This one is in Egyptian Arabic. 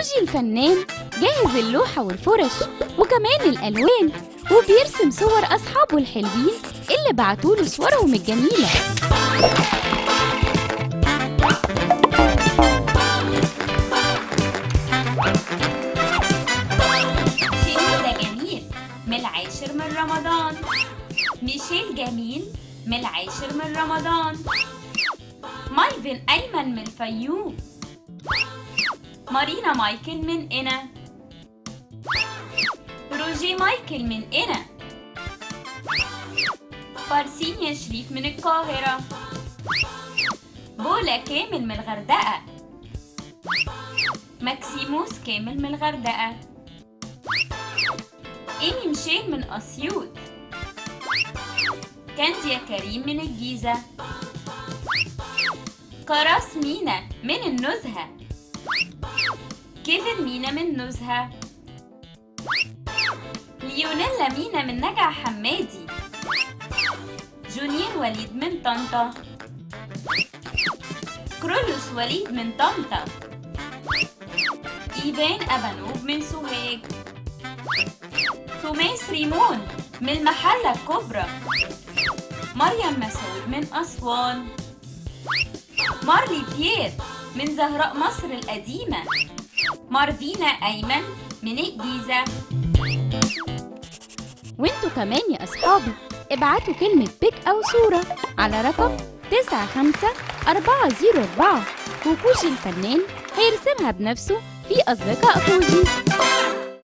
كوجي الفنان جاهز اللوحة والفرش وكمان الألوان وبيرسم صور أصحابه الحلوين اللي بعتوله صورهم الجميلة شنو ده جميل من العاشر من رمضان ميشيل جميل من العاشر من رمضان مايفن أيمن من الفيوم مارينا مايكل من إنا روجي مايكل من إنا فارسينيا شريف من القاهرة بولا كامل من الغردقة ماكسيموس كامل من الغردقة إيمي مشيل من أسيوط كانديا كريم من الجيزة كراس مينا من النزهة كيفن مينا من نزهة ليونيلا مينا من نجع حمادي جونير وليد من طنطا كرولوس وليد من طنطا إيفان أبانوب من سوهاج توماس ريمون من المحلة الكبرى مريم مسعود من أسوان مارلي بيير من زهراء مصر القديمة مارفينا أيمن من الجيزة وانتوا كمان يا أصحابي ابعتوا كلمة بيك أو صورة على رقم 95404 وكوجي الفنان هيرسمها بنفسه في أصدقاء كوجي